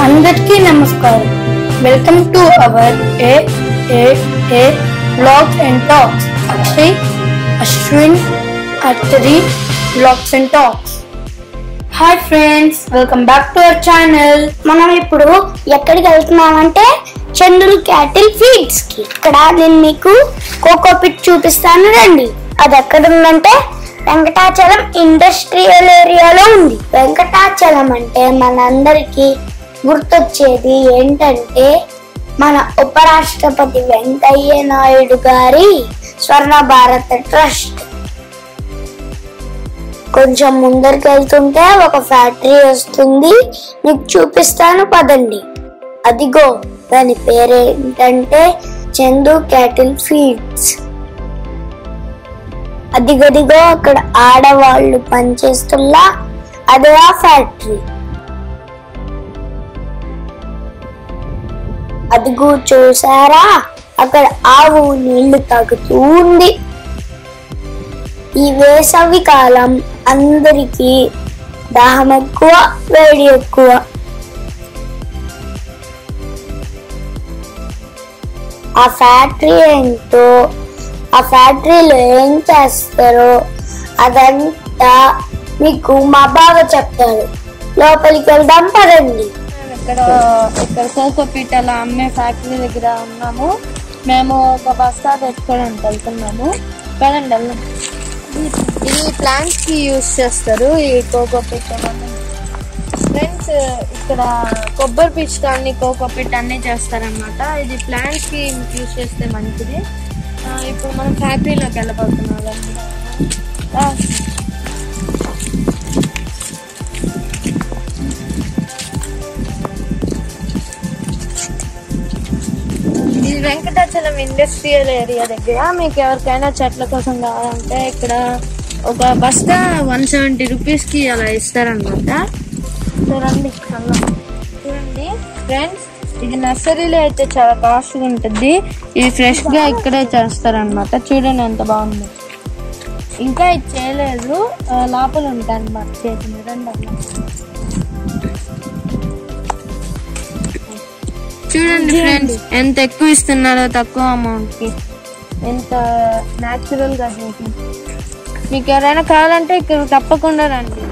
అందరికీ నమస్కారం welcome to our A A A blogs and talks Akshay Ashwin Attari blogs and talks hi friends welcome back to our channel మనం ఇప్పుడు ఎక్కడికి వెళ్తున్నామంటే చంద్రుల్ cattle feeds కి ఇక్కడ నేను మీకు కోకో పిట్ చూపిస్తాను రండి అది ఎక్కడ ఉందంటే వెంకటాచలం ఇండస్ట్రియల్ ఏరియాలో ఉంది వెంకటాచలం అంటే మనందరికి గుర్తొచ్చేది ఏంటంటే మన ఉపరాష్ట్రపతి వెంకయ్య నాయుడు గారి స్వర్ణ భారత ట్రస్ట్ కొంచెం ముందరికి వెళ్తుంటే ఒక ఫ్యాక్టరీ వస్తుంది మీకు చూపిస్తాను పదండి అదిగో దాని పేరేంటంటే చందు క్యాటిల్ ఫీడ్స్ అదిగదిగో అక్కడ ఆడవాళ్ళు పనిచేస్తున్నా అదే ఆ ఫ్యాక్టరీ అదిగో చూసారా అక్కడ ఆవు నీళ్లు తాగుతూ ఉంది ఈ వేసవి కాలం అందరికీ దాహం ఎక్కువ వేడి ఎక్కువ ఆ ఫ్యాక్టరీ ఏంటో ఆ ఫ్యాక్టరీలో ఏం చేస్తారో అదంతా మీకు మా బావ చెప్తారు లోపలికి వెళ్దాం పదండి ఇక్కడ ఇక్కడ కోకోపీట్ అలా అమ్మే ఫ్యాక్టరీ దగ్గర ఉన్నాము మేము ఒక బస్తా తెచ్చుకోవడానికి వెళ్తున్నాము కదండి వెళ్దాం ఇది ప్లాంట్స్ కి యూస్ చేస్తారు ఈ కోకోపీట్ ఫ్రెండ్స్ ఇక్కడ కొబ్బరి పీచ్ కానీ కోకోపీట్ అన్ని చేస్తారనమాట ఇది ప్లాంట్స్ కి యూస్ చేస్తే మంచిది ఆ, ఇప్పుడు మనం ఫ్యాక్టరీలోకి వెళ్ళబోతున్నాం ఆ, ఇది వెంకటాచలం ఇండస్ట్రియల్ ఏరియా దగ్గర మీకు ఎవరికైనా చెట్ల కోసం కావాలంటే ఇక్కడ ఒక బస్తా వన్ సెవెంటీ రూపీస్ కి అలా ఇస్తారనమాట చూడండి అలా. చూడండి ఫ్రెండ్స్ ఇది నర్సరీలో అయితే చాలా కాస్ట్ ఉంటుంది ఇది ఫ్రెష్ గా ఇక్కడే చేస్తారనమాట చూడండి ఎంత బాగుంది ఇంకా ఇది చేయలేదు ఆ, లోపల ఉంటాయి అనమాట చేసింది రండి అలా. చూడండి ఫ్రెండ్స్ ఎంత ఎక్కువ ఇస్తున్నారో తక్కువ అమౌంట్ కి ఎంత న్యాచురల్ గా చేసి మీకు ఎవరైనా కావాలంటే ఇక్కడ తప్పకుండా రండి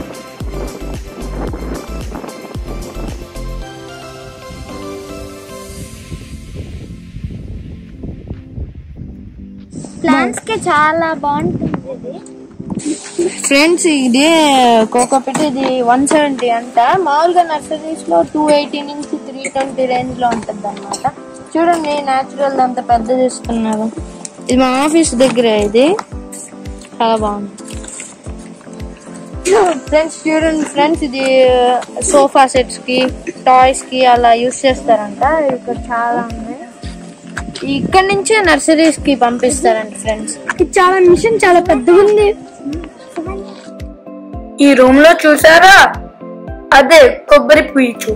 ప్లాంట్స్ కి చాలా బాగుంటుంది ఇది ఫ్రెండ్స్ ఇది కోకోపెట్ ఇది వన్ సెవెంటీ అంట మామూలుగా నర్సరీస్ లో టూ ఎయిటీ నుంచి త్రీ ట్వంటీ రేంజ్ లో ఉంటుంది అనమాట చూడండి న్యాచురల్ అంత పెద్ద తీసుకున్నారు ఇది మా ఆఫీస్ దగ్గరే ఇది చాలా బాగుంది ఫ్రెండ్స్ చూడండి ఫ్రెండ్స్ ఇది సోఫా సెట్స్ కి టాయ్స్ కి అలా యూస్ చేస్తారంట ఇక్కడ చాలా ఉన్నాయి ఇక్కడ నుంచే నర్సరీస్ కి పంపిస్తారంట ఫ్రెండ్స్ ఇది చాలా మిషన్ చాలా పెద్దగా ఉంది ఈ రూమ్ లో చూసారా అదే కొబ్బరి పీచు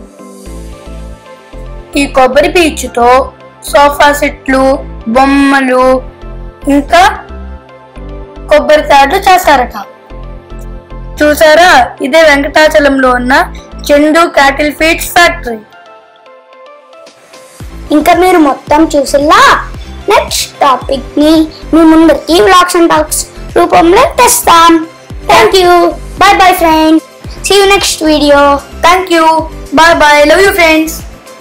ఈ కొబ్బరి పీచుతో సోఫా సెట్లు బొమ్మలు ఇంకా కొబ్బరి తాడు చేస్తారట చూసారా ఇదే వెంకటాచలంలో ఉన్న చందు క్యాటిల్ ఫీడ్స్ ఫ్యాక్టరీ ఇంకా మీరు మొత్తం చూసిలా నెక్స్ట్ టాపిక్ ని మీ ముందరికి వ్లాగ్స్ అండ్ టాక్స్ రూపంలో తెస్తాం thank you bye bye friends see you next video thank you bye bye love you friends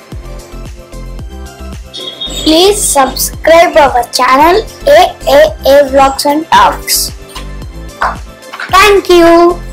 please subscribe our channel A A A vlogs and talks thank you